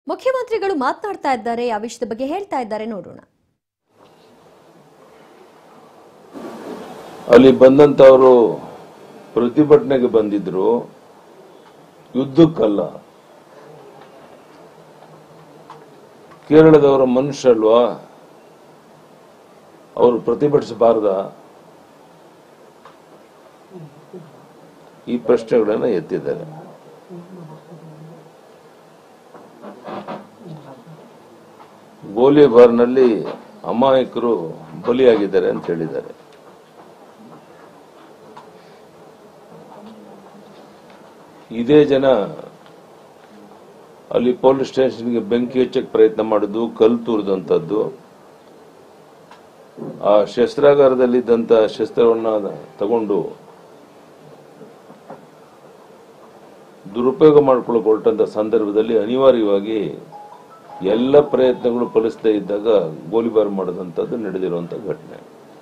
ಮುಖ್ಯಮಂತ್ರಿಗಳು ಮಾತನಾಡ್ತಾ ಇದ್ದಾರೆ ಆ ವಿಷಯದ ಬಗ್ಗೆ ಹೇಳ್ತಾ ಇದ್ದಾರೆ ನೋಡೋಣ ಅಲ್ಲಿ ಬಂದಂತವರು ಪ್ರತಿಭಟನೆಗೆ ಬಂದಿದ್ರು ಯುದ್ಧಕ್ಕಲ್ಲ ಕೇರಳದವರ ಮನುಷ್ಯಲ್ವಾ ಅವರು ಪ್ರತಿಭಟಿಸಬಾರ್ದ ಈ ಪ್ರಶ್ನೆಗಳನ್ನು ಎತ್ತಿದ್ದಾರೆ ಗೋಲಿಬಾರ್ನಲ್ಲಿ ಅಮಾಯಕರು ಬಲಿಯಾಗಿದ್ದಾರೆ ಅಂತ ಹೇಳಿದ್ದಾರೆ ಇದೇ ಜನ ಅಲ್ಲಿ ಪೊಲೀಸ್ ಸ್ಟೇಷನ್ಗೆ ಬೆಂಕಿ ಹಚ್ಚಕ್ಕೆ ಪ್ರಯತ್ನ ಮಾಡಿದ್ದು ಕಲ್ಲು ತೂರಿದಂಥದ್ದು ಆ ಶಸ್ತ್ರಾಗಾರದಲ್ಲಿದ್ದಂಥ ಶಸ್ತ್ರವನ್ನ ತಗೊಂಡು ದುರುಪಯೋಗ ಮಾಡ್ಕೊಳ್ಳೋಕೆ ಹೊರಟಂತ ಸಂದರ್ಭದಲ್ಲಿ ಅನಿವಾರ್ಯವಾಗಿ ಎಲ್ಲ ಪ್ರಯತ್ನಗಳು ಫಲಿಸದೇ ಇದ್ದಾಗ ಗೋಲಿಬಾರ್ ಮಾಡಿದಂಥದ್ದು ನಡೆದಿರುವಂಥ ಘಟನೆ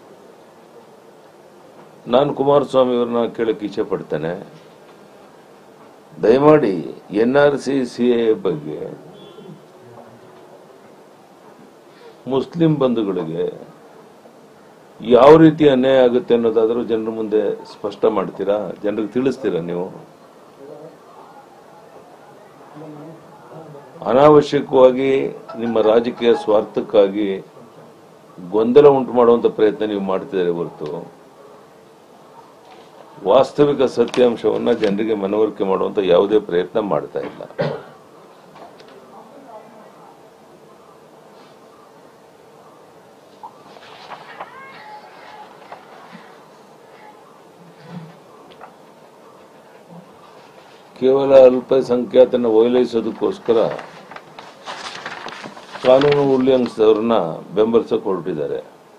ನಾನು ಕುಮಾರಸ್ವಾಮಿ ಅವ್ರನ್ನ ಕೇಳಕ್ಕೆ ಇಚ್ಛೆ ಪಡ್ತೇನೆ ದಯಮಾಡಿ N R C C A ಬಗ್ಗೆ ಮುಸ್ಲಿಂ ಬಂಧುಗಳಿಗೆ ಯಾವ ರೀತಿ ಅನ್ಯಾಯ ಆಗುತ್ತೆ ಅನ್ನೋದಾದ್ರೂ ಜನರ ಮುಂದೆ ಸ್ಪಷ್ಟ ಮಾಡ್ತೀರಾ ಜನರಿಗೆ ತಿಳಿಸ್ತೀರಾ ನೀವು ಅನಾವಶ್ಯಕವಾಗಿ ನಿಮ್ಮ ರಾಜಕೀಯ ಸ್ವಾರ್ಥಕ್ಕಾಗಿ ಗೊಂದಲ ಉಂಟು ಮಾಡುವಂತ ಪ್ರಯತ್ನ ನೀವು ಮಾಡ್ತಿದ್ದಾರೆ ಹೊರತು ವಾಸ್ತವಿಕ ಸತ್ಯಾಂಶವನ್ನ ಜನರಿಗೆ ಮನವರಿಕೆ ಮಾಡುವಂತ ಯಾವುದೇ ಪ್ರಯತ್ನ ಮಾಡ್ತಾ ಇಲ್ಲ ಕೇವಲ ಅಲ್ಪಸಂಖ್ಯಾತನ ಓಲೈಸೋದಕ್ಕೋಸ್ಕರ ಕಾನೂನು ಉಲ್ಲಂಘಿಸಿದವ್ರನ್ನ ಬೆಂಬಲಿಸಕ್ಕೆ ಹೊರಟಿದ್ದಾರೆ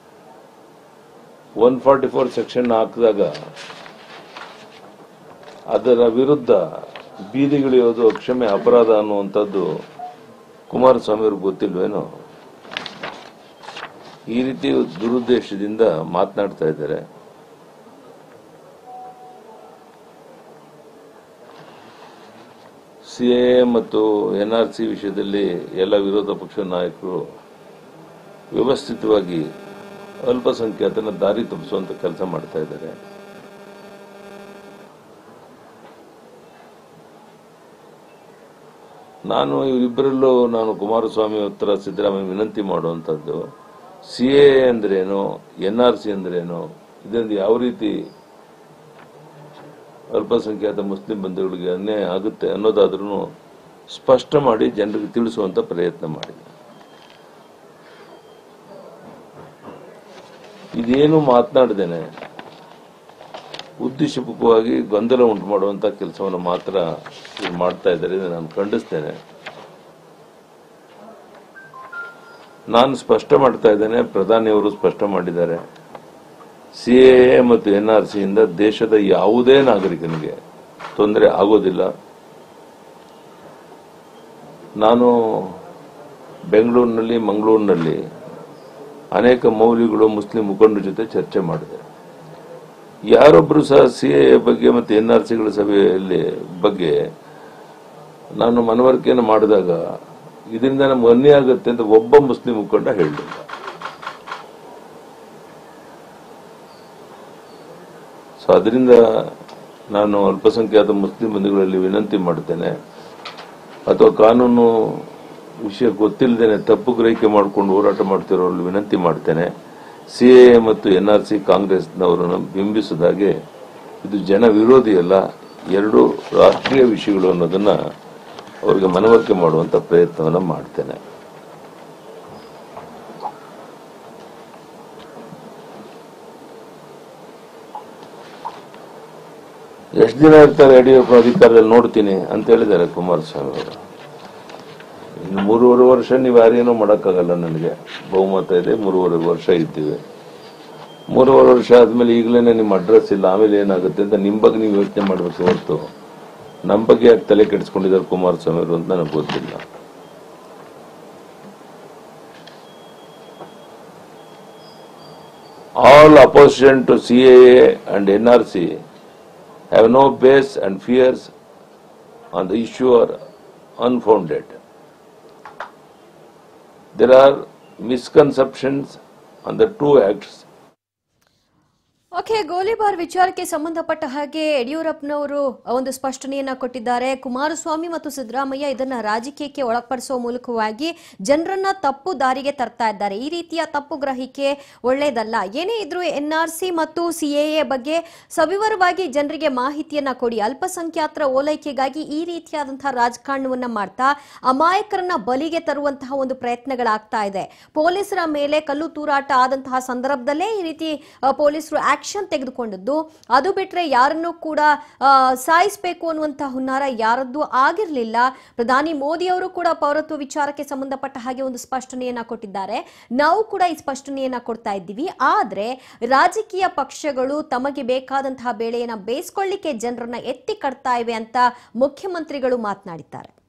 ಒನ್ ಫಾರ್ಟಿ ಫೋರ್ ಸೆಕ್ಷನ್ ಹಾಕಿದಾಗ ಅದರ ವಿರುದ್ಧ ಬೀದಿಗಿಳಿಯೋದು ಅಕ್ಷಮ್ಯ ಅಪರಾಧ ಅನ್ನುವಂಥದ್ದು ಕುಮಾರಸ್ವಾಮಿ ಅವ್ರಿಗೆ ಗೊತ್ತಿಲ್ವೇನೋ ಈ ರೀತಿ ದುರುದ್ದೇಶದಿಂದ ಮಾತನಾಡ್ತಾ ಇದ್ದಾರೆ ಸಿಎ ಮತ್ತು ಎನ್ ಆರ್ ಸಿ ವಿಷಯದಲ್ಲಿ ಎಲ್ಲ ವಿರೋಧ ಪಕ್ಷ ನಾಯಕರು ವ್ಯವಸ್ಥಿತವಾಗಿ ಅಲ್ಪಸಂಖ್ಯಾತನ ದಾರಿ ತಪ್ಪಿಸುವಂತ ಕೆಲಸ ಮಾಡ್ತಾ ಇದ್ದಾರೆ ನಾನು ಇವರಿಬ್ಬರಲ್ಲೂ ನಾನು ಕುಮಾರಸ್ವಾಮಿ ಹತ್ರ ಸಿದ್ದರಾಮಯ್ಯ ವಿನಂತಿ ಮಾಡುವಂಥದ್ದು ಸಿ ಎ ಅಂದ್ರೇನು ಎನ್ ಆರ್ ಸಿ ಅಂದ್ರೇನು ಇದರಿಂದ ಯಾವ ರೀತಿ ಅಲ್ಪಸಂಖ್ಯಾತ ಮುಸ್ಲಿಂ ಬಂಧುಗಳಿಗೆ ಅನ್ಯಾಯ ಆಗುತ್ತೆ ಅನ್ನೋದಾದ್ರೂ ಸ್ಪಷ್ಟ ಮಾಡಿ ಜನರಿಗೆ ತಿಳಿಸುವಂತ ಪ್ರಯತ್ನ ಮಾಡಿ ಇದೇನು ಮಾತನಾಡ್ದೇನೆ ಉದ್ದೇಶಪೂರ್ವಕವಾಗಿ ಗೊಂದಲ ಉಂಟು ಮಾಡುವಂತ ಕೆಲಸವನ್ನು ಮಾತ್ರ ಇವ್ರು ಮಾಡ್ತಾ ಇದ್ದಾರೆ ಇದನ್ನ ನಾನು ಖಂಡಿಸ್ತೇನೆ ನಾನು ಸ್ಪಷ್ಟ ಮಾಡ್ತಾ ಇದ್ದೇನೆ ಪ್ರಧಾನಿಯವರು ಸ್ಪಷ್ಟ ಮಾಡಿದ್ದಾರೆ ಸಿಎ ಮತ್ತು ಎನ್ ಆರ್ ಸಿಯಿಂದ ದೇಶದ ಯಾವುದೇ ನಾಗರಿಕನಿಗೆ ತೊಂದರೆ ಆಗೋದಿಲ್ಲ ನಾನು ಬೆಂಗಳೂರಿನಲ್ಲಿ ಮಂಗಳೂರಿನಲ್ಲಿ ಅನೇಕ ಮೌಲ್ಯಗಳು ಮುಸ್ಲಿಂ ಮುಖಂಡರ ಜೊತೆ ಚರ್ಚೆ ಮಾಡಿದೆ ಯಾರೊಬ್ಬರು ಸಹ ಸಿಎ ಬಗ್ಗೆ ಮತ್ತು ಎನ್ ಆರ್ ಸಿಗಳ ಸಭೆಯಲ್ಲಿ ಬಗ್ಗೆ ನಾನು ಮನವರಿಕೆಯನ್ನು ಮಾಡಿದಾಗ ಇದರಿಂದ ನಮ್ಗೆ ಅನ್ಯಾಯ ಆಗುತ್ತೆ ಅಂತ ಒಬ್ಬ ಮುಸ್ಲಿಂ ಮುಖಂಡ ಹೇಳಲಿಲ್ಲ ಸೊ ಅದರಿಂದ ನಾನು ಅಲ್ಪಸಂಖ್ಯಾತ ಮುಸ್ಲಿಂ ಬಂಧುಗಳಲ್ಲಿ ವಿನಂತಿ ಮಾಡ್ತೇನೆ ಅಥವಾ ಕಾನೂನು ವಿಷಯ ಗೊತ್ತಿಲ್ಲದೇನೆ ತಪ್ಪು ಗ್ರಹಿಕೆ ಮಾಡಿಕೊಂಡು ಹೋರಾಟ ಮಾಡ್ತಿರೋರಲ್ಲಿ ವಿನಂತಿ ಮಾಡ್ತೇನೆ ಸಿಎ ಮತ್ತು ಎನ್ ಆರ್ ಸಿ ಕಾಂಗ್ರೆಸ್ನವರನ್ನು ಬಿಂಬಿಸಿದಾಗೆ ಇದು ಜನ ವಿರೋಧಿ ಅಲ್ಲ ಎರಡು ರಾಷ್ಟ್ರೀಯ ವಿಷಯಗಳು ಅನ್ನೋದನ್ನ ಅವರಿಗೆ ಮನವರಿಕೆ ಮಾಡುವಂತ ಪ್ರಯತ್ನವನ್ನು ಮಾಡ್ತೇನೆ ಎಷ್ಟು ದಿನ ಇರ್ತಾರೆ ಯಡಿಯೂರಪ್ಪ ಅಧಿಕಾರದಲ್ಲಿ ನೋಡ್ತೀನಿ ಅಂತ ಹೇಳಿದ್ದಾರೆ ಕುಮಾರಸ್ವಾಮಿ ಅವರು ಇನ್ನು ಮೂರುವರೆ ವರ್ಷ ನೀವು ಯಾರೇನೂ ಮಾಡೋಕ್ಕಾಗಲ್ಲ ನನಗೆ ಬಹುಮತ ಇದೆ ಮೂರುವರೆ ವರ್ಷ ಇದ್ದೀವಿ ಮೂರುವರೆ ವರ್ಷ ಆದ್ಮೇಲೆ ಈಗಲೇ ನಿಮ್ಮ ಅಡ್ರೆಸ್ ಇಲ್ಲ ಆಮೇಲೆ ಏನಾಗುತ್ತೆ ಅಂತ ನಿಮ್ಮ ಬಗ್ಗೆ ನೀವು ಯೋಚನೆ ಮಾಡಬೇಕು ಹೊರತು ನಮ್ಮ ಬಗ್ಗೆ ಯಾಕೆ ತಲೆ ಕೆಡಿಸ್ಕೊಂಡಿದ್ದಾರೆ ಕುಮಾರಸ್ವಾಮಿ ಅವರು ಅಂತ ನನಗೆ ಗೊತ್ತಿಲ್ಲ all opposition to C and N R C have no base and fears on the issue are unfounded. there are misconceptions on the two acts. Okay ಗೋಲಿಬಾರ್ ವಿಚಾರಕ್ಕೆ ಸಂಬಂಧಪಟ್ಟ ಹಾಗೆ ಯಡಿಯೂರಪ್ಪನವರು ಒಂದು ಸ್ಪಷ್ಟನೆಯನ್ನ ಕೊಟ್ಟಿದ್ದಾರೆ ಕುಮಾರಸ್ವಾಮಿ ಮತ್ತು ಸಿದ್ದರಾಮಯ್ಯ ಇದನ್ನ ರಾಜಕೀಯಕ್ಕೆ ಒಳಪಡಿಸುವ ಮೂಲಕವಾಗಿ ಜನರನ್ನ ತಪ್ಪು ದಾರಿಗೆ ತರ್ತಾ ಇದ್ದಾರೆ ಈ ರೀತಿಯ ತಪ್ಪು ಗ್ರಹಿಕೆ ಒಳ್ಳೆಯದಲ್ಲ ಏನೇ ಇದ್ರೂ ಎನ್ಆರ್ಸಿ ಮತ್ತು ಸಿಎಎ ಬಗ್ಗೆ ಸವಿವರವಾಗಿ ಜನರಿಗೆ ಮಾಹಿತಿಯನ್ನ ಕೊಡಿ ಅಲ್ಪಸಂಖ್ಯಾತರ ಓಲೈಕೆಗಾಗಿ ಈ ರೀತಿಯಾದಂತಹ ರಾಜಕಾರಣವನ್ನ ಮಾಡ್ತಾ ಅಮಾಯಕರನ್ನ ಬಲಿಗೆ ತರುವಂತಹ ಒಂದು ಪ್ರಯತ್ನಗಳಾಗ್ತಾ ಇದೆ ಪೊಲೀಸರ ಮೇಲೆ ಕಲ್ಲು ತೂರಾಟ ಆದಂತಹ ಸಂದರ್ಭದಲ್ಲೇ ಈ ರೀತಿ ಆ, ಪೊಲೀಸರು ಆಕ್ಷನ್ ತೆಗೆದುಕೊಂಡದ್ದು ಅದು ಬಿಟ್ರೆ ಯಾರನ್ನೂ ಕೂಡ ಆ, ಸಾಯಿಸ್ಬೇಕು ಅನ್ನುವಂತಹ ಹುನ್ನಾರ ಯಾರದ್ದು ಆಗಿರಲಿಲ್ಲ ಪ್ರಧಾನಿ ಮೋದಿ ಅವರು ಕೂಡ ಪೌರತ್ವ ವಿಚಾರಕ್ಕೆ ಸಂಬಂಧಪಟ್ಟ ಹಾಗೆ ಒಂದು ಸ್ಪಷ್ಟನೆಯನ್ನ ಕೊಟ್ಟಿದ್ದಾರೆ ನಾವು ಕೂಡ ಈ ಸ್ಪಷ್ಟನೆಯನ್ನ ಕೊಡ್ತಾ ಇದ್ದೀವಿ ಆದ್ರೆ ರಾಜಕೀಯ ಪಕ್ಷಗಳು ತಮಗೆ ಬೇಕಾದಂತಹ ಬೇಳೆಯನ್ನ ಬೇಯಿಸ್ಕೊಳ್ಳಿಕ್ಕೆ ಜನರನ್ನ ಎತ್ತಿ ಕಟ್ತಾ ಇವೆ ಅಂತ ಮುಖ್ಯಮಂತ್ರಿಗಳು ಮಾತನಾಡಿದ್ದಾರೆ